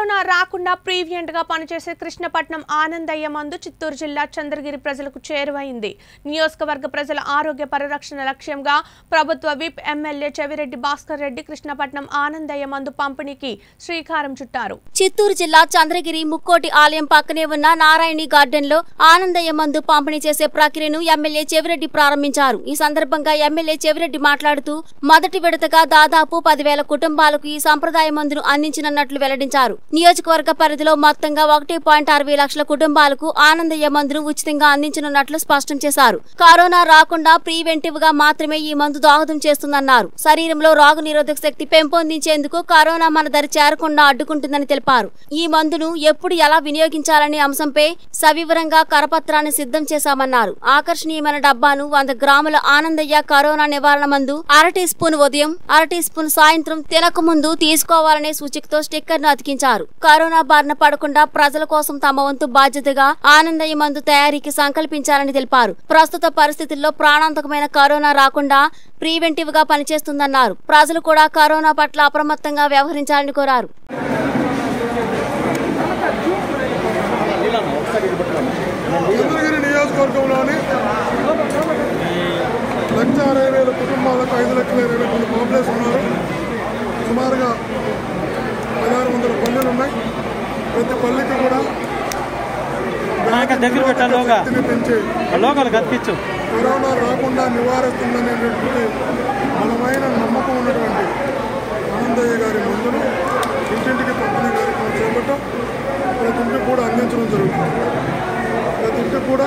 Corona రాకుండా ప్రీవియంట్ గా పనిచేసే కృష్ణపట్నం ఆనందయ్య మందు చిత్తూరు జిల్లా చంద్రగిరి ప్రజలకు చేరువైంది నియోజకవర్గ ప్రజల ఆరోగ్య పరిరక్షణ లక్ష్యంగా ప్రభుత్వ విప్ ఎమ్మెల్యే చెవిరెడ్డి భాస్కర్ రెడ్డి కృష్ణపట్నం ఆనందయ్య మందు పంపిణీకి శ్రీకారం చుట్టారు చిత్తూరు జిల్లా చంద్రగిరి ముక్కోటి ఆలయం పక్కనే ఉన్న నారాయణి గార్డెన్ లో ఆనందయ్య మందు పంపిణీ చేసే ప్రక్రియను ఎమ్మెల్యే చెవిరెడ్డి ప్రారంభించారు ఈ సందర్భంగా ఎమ్మెల్యే చెవిరెడ్డి మాట్లాడుతూ మొదటి విడతగా దాదాపు పదివేల కుటుంబాలకు ఈ సంప్రదాయ మందును అందించనున్నట్లు వెల్లడించారు నియోజకవర్గ పరిధిలో మొత్తంగా ఒకటి పాయింట్ అరవై లక్షల కుటుంబాలకు ఆనందయ్య మందును ఉచితంగా అందించనున్నట్లు స్పష్టం చేశారు కరోనా రాకుండా ప్రీవెంటివ్ గా మాత్రమే ఈ మందు దోహదం చేస్తుందన్నారు శరీరంలో రోగ నిరోధక శక్తి పెంపొందించేందుకు కరోనా మన దరి చేరకుండా అడ్డుకుంటుందని తెలిపారు ఈ మందును ఎప్పుడు ఎలా వినియోగించాలనే అంశంపై సవివరంగా కరపత్రాన్ని సిద్ధం చేశామన్నారు ఆకర్షణీయమైన డబ్బాను వంద గ్రాముల ఆనందయ్య కరోనా నివారణ మందు అర టీ స్పూన్ ఉదయం అర టీ స్పూన్ సాయంత్రం తినకముందు తీసుకోవాలనే సూచికతో స్టిక్కర్ ను అతికించారు కరోనా బారిన పడకుండా ప్రజల కోసం తమ వంతు బాధ్యతగా ఆనందయ్య మందు తయారీకి సంకల్పించాలని తెలిపారు ప్రస్తుత పరిస్థితుల్లో ప్రాణాంతకమైన కరోనా రాకుండా ప్రీవెంటివ్ గా పనిచేస్తుందన్నారు ప్రజలు కూడా కరోనా పట్ల అప్రమత్తంగా వ్యవహరించాలని కోరారు చంద్రగిరి నియోజకవర్గంలోని లక్ష అరవై వేల కుటుంబాలకు ఐదు లక్షల ఇరవై రెండు పాపులేస్ ఉన్నారు సుమారుగా పదహారు వందల పల్లెలు ఉన్నాయి ప్రతి పల్లెకి కూడా ఇంకా దగ్గర పెట్టాలి లోగా శక్తిని పెంచి లోకల్ కనిపించు కరోనా రాకుండా నివారిస్తుందనేటువంటి బలమైన నమ్మకం ఉన్నటువంటి ఆనందయ్య గారి మందును ఇంటింటికి పంపిణీ కార్యక్రమం చేపట్టాం ప్రతి ఇంటికి కూడా అందించడం జరుగుతుంది ప్రతి ఇంటికి కూడా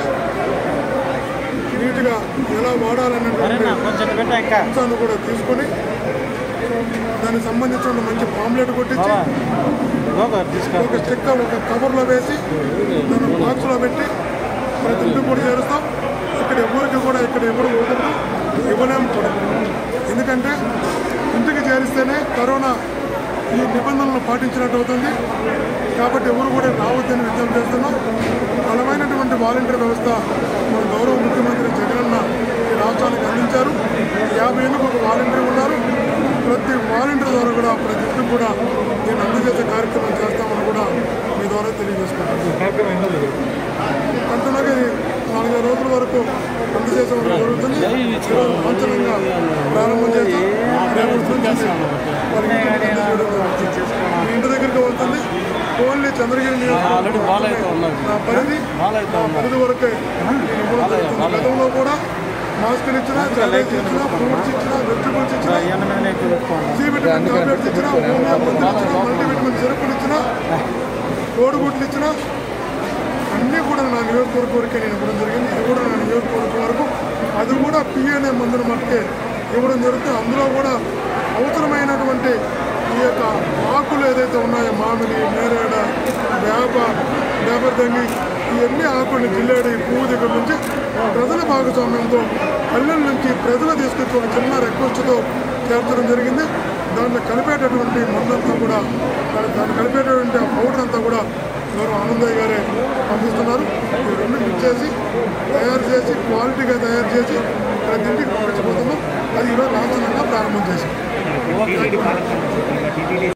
నీట్గా ఎలా వాడాలనేటువంటి సరేనా కొంచెం పెట్టా ఇంకా అంశాన్ని కూడా తీసుకొని దానికి సంబంధించిన మంచి పాంప్లెట్ కొట్టించి బావా లోగా తీసుకో ఒక స్టిక్కర్ ఒక కవర్లో వేసి దాన్ని బాక్స్లో పెట్టి ప్రతి ఇంటికి కూడా చేరుస్తాం ఇక్కడ ఎవరికి కూడా ఇక్కడ ఎవరు కుదరదు ఇవ్వలేము కూడా ఎందుకంటే ఇంటికి చేరిస్తేనే కరోనా ఈ నిబంధనలు పాటించినట్టు అవుతుంది కాబట్టి ఎవరు కూడా రావద్దని విజ్ఞప్తి చేస్తున్నాం బలమైనటువంటి వాలంటీర్ వ్యవస్థ మన గౌరవ ముఖ్యమంత్రి జగనన్న ఈ రాష్ట్రానికి అందించారు యాభై ఏళ్ళకు ఒక వాలంటీర్ ఉన్నారు ప్రతి వాలంటీర్ ద్వారా కూడా ప్రతి ఇంటికి కూడా నేను అందజేసే కార్యక్రమం చేస్తామని కూడా మీ ద్వారా తెలియజేసుకుంటాను కంటిన్యూగా ఇది నాలుగైదు రోజుల వరకు అందజేసే జరుగుతుంది ఈరోజు లాంఛనంగా ప్రారంభం చేస్తాం రేపటి నుంచి వారి ఇంటికి అందజేయడం జరుగుతుంది. మీ ఇంటి దగ్గరికి వెళ్తుంది ఓన్లీ చంద్రగిరి ఆల్రెడీ బాల్ అయితే ఉన్నది. నా పరిధి బాల్ అయితే నా ఉన్నది. పరిధి వరకే నేను ఇవ్వడం జరుగుతుంది. గతంలో కూడా మాస్కులు ఇచ్చినా చాక్లెట్స్ ఇచ్చినా ఫ్రూట్స్ ఇచ్చినా వెజిటబుల్స్ ఇచ్చినా ఎనమైన పెట్టుకోండి సి విటమిన్ టాబ్లెట్స్ ఇచ్చినా హోమియో మందులు ఇచ్చినా మల్టీవిటమిన్ సిరప్లు ఇచ్చినా కోడిగుడ్లు ఇచ్చినా అన్నీ కూడా నా నియోజకవర్గం వరకే నేను ఇవ్వడం జరిగింది ఇది కూడా నా నియోజకవర్గం వరకు అది కూడా పిఎన్ఏ మందుల మట్టుకే ఇవ్వడం జరుగుతుంది అందులో కూడా అవసరమైనటువంటి ఈ యొక్క ఆకులు ఏదైతే ఉన్నాయో మామిడి నేరేడ వేప వేపదంగి ఇవన్నీ ఆకుల్ని జిల్లేడు ఈ పువ్వు దగ్గర నుంచి ప్రజల భాగస్వామ్యంతో పల్లెల నుంచి ప్రజలు తీసుకొచ్చి ఒక చిన్న రిక్వెస్ట్తో చేర్చడం జరిగింది దాంట్లో కలిపేటటువంటి మందంతా కూడా దాన్ని దాన్ని కలిపేటటువంటి ఆ పౌడర్ అంతా కూడా గౌరవ ఆనందయ్య గారే పంపిస్తున్నారు ఈ రెండు మిక్స్ చేసి తయారు చేసి క్వాలిటీగా తయారు చేసి ప్రతి ఇంటికి పంపించబోతున్నాం అది ఈరోజు లాంఛనంగా ప్రారంభం చేశాం